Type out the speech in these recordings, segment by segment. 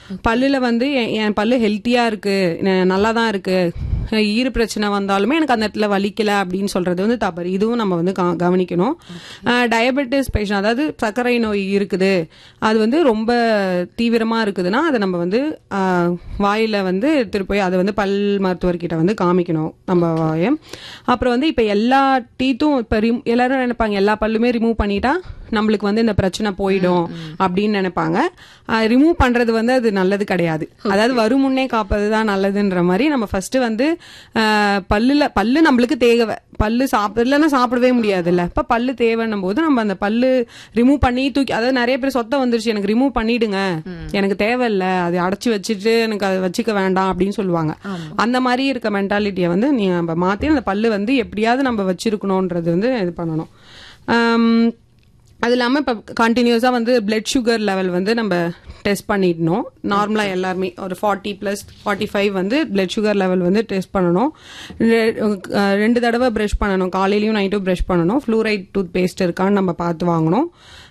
பல்லுல வந்து என் என் பல்லு ஹெல்த்தியா இருக்கு ந- நல்லா தான் இருக்கு ஈறு பிரச்சனை வந்தாலுமே எனக்கு அந்த இடத்துல வலிக்கல அப்படின்னு சொல்றது வந்து தவறு இதுவும் நம்ம வந்து கா- கவனிக்கணும் டயபெட்டிஸ் பேஷண்ட் அதாவது சர்க்கரை நோய் இருக்குது அது வந்து ரொம்ப தீவிரமா இருக்குதுன்னா அதை நம்ம வந்து ஆஹ், வாயில வந்து எடுத்துட்டு போய் அதை வந்து பல் மருத்துவர்கிட்ட வந்து காமிக்கணும் நம்ம வாயை அப்புறம் வந்து இப்போ எல்லா டீத்தும் இப்போ ரிம் எல்லாரும் நினைப்பாங்க எல்லா பல்லுமே ரிமூவ் பண்ணிட்டா நம்மளுக்கு வந்து இந்த பிரச்சனை போயிடும் அப்படின்னு நினைப்பாங்க ரிமூவ் பண்றது வந்து அது நல்லது கிடையாது அதாவது வரும் முன்னே காப்பது தான் நல்லதுன்ற மாதிரி நம்ம ஃபர்ஸ்ட் வந்து ஆஹ், பல்லுல பல்லு நம்மளுக்கு தேவை பல்லு சாப்பிடலன்னா சாப்பிடவே முடியாதுல்ல இப்ப பல்லு தேவைன்னும் போது நம்ம அந்த பல்லு ரிமூவ் பண்ணி தூக்கி அதாவது நிறைய பேர் சொத்தம் வந்துருச்சு எனக்கு ரிமூவ் பண்ணிடுங்க எனக்கு தேவையில்ல அது அடைச்சு வச்சுட்டு எனக்கு அதை வச்சுக்க வேண்டாம் அப்படின்னு சொல்லுவாங்க அந்த மாதிரி இருக்க மென்டாலிட்டியை வந்து நீ நம்ம மாத்தி அந்த பல்லு வந்து எப்படியாவது நம்ம வச்சிருக்கணும்ன்றது வந்து இது பண்ணணும் ஆம், அது இல்லாமல் இப்போ கண்டினியூஸாக வந்து பிளட் சுகர் லெவல் வந்து நம்ம டெஸ்ட் பண்ணிடணும் நார்மலாக எல்லாருமே ஒரு ஃபார்ட்டி ப்ளஸ் ஃபார்ட்டி ஃபைவ் வந்து பிளட் சுகர் லெவல் வந்து டெஸ்ட் பண்ணணும் ரெ- அஹ் ரெண்டு தடவை ப்ரஷ் பண்ணணும் காலையிலையும் நைட்டும் ப்ரஷ் பண்ணணும் ஃப்ளூரைட் டூத் பேஸ்ட் இருக்கான்னு நம்ம பார்த்து வாங்கணும்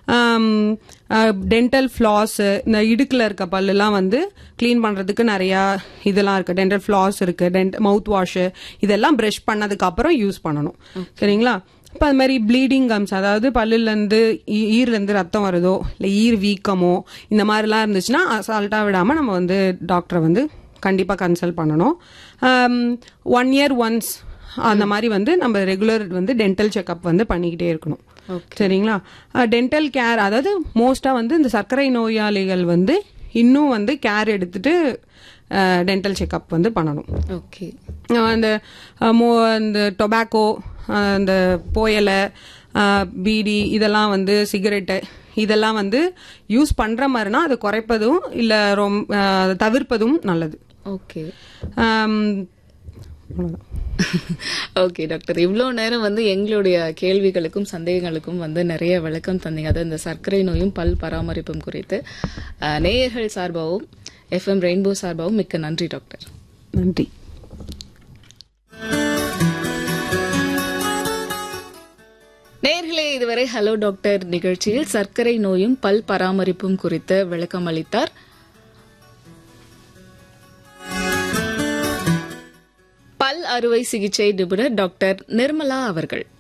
டென்டல் ஃப்ளாஸ் இந்த இடுக்கில் இருக்க பல்லுலாம் வந்து க்ளீன் பண்ணுறதுக்கு நிறையா இதெல்லாம் இருக்குது டென்டல் ஃப்ளாஸ் இருக்குது டென்ட் மவுத் வாஷு இதெல்லாம் ப்ரஷ் பண்ணதுக்கு அப்புறம் யூஸ் பண்ணணும் சரிங்களா இப்போ அது மாதிரி ப்ளீடிங் கம்ஸ் அதாவது பல்லுலேருந்து ஈர்லேருந்து ரத்தம் வருதோ இல்லை ஈர் வீக்கமோ இந்த மாதிரிலாம் இருந்துச்சுன்னா அசால்ட்டாக விடாமல் நம்ம வந்து டாக்டரை வந்து கண்டிப்பாக கன்சல்ட் பண்ணணும் ஒன் இயர் ஒன்ஸ் அந்த மாதிரி வந்து நம்ம ரெகுலர் வந்து டென்டல் செக்அப் வந்து பண்ணிக்கிட்டே இருக்கணும் சரிங்களா டென்டல் கேர் அதாவது மோஸ்ட்டாக வந்து இந்த சர்க்கரை நோயாளிகள் வந்து இன்னும் வந்து கேர் எடுத்துட்டு டென்டல் செக்அப் வந்து பண்ணணும் ஓகே அஹ் அந்த அஹ் மோ இந்த டொபாக்கோ அந்த புயலை அஹ் பீடி இதெல்லாம் வந்து சிகரெட்டு இதெல்லாம் வந்து யூஸ் பண்ற மாதிரினா அது குறைப்பதும் இல்லை ரொம்ப அஹ் அதை தவிர்ப்பதும் நல்லது ஓகே ஆம், அவ்வளவுதான். ஓகே டாக்டர் இவ்வளோ நேரம் வந்து எங்களுடைய கேள்விகளுக்கும் சந்தேகங்களுக்கும் வந்து நிறைய விளக்கம் தந்தீங்க அதாவது இந்த சர்க்கரை நோயும் பல் பராமரிப்பும் குறித்து அஹ், நேயர்கள் சார்பாகவும் எஃப்எம் ரெயின்போ சார்பாகவும் மிக்க நன்றி டாக்டர் நன்றி நேயர்களே இதுவரை ஹலோ டாக்டர் நிகழ்ச்சியில் சர்க்கரை நோயும் பல் பராமரிப்பும் குறித்து விளக்கம் அளித்தார் பல் அறுவை சிகிச்சை நிபுணர் டாக்டர் நிர்மலா அவர்கள்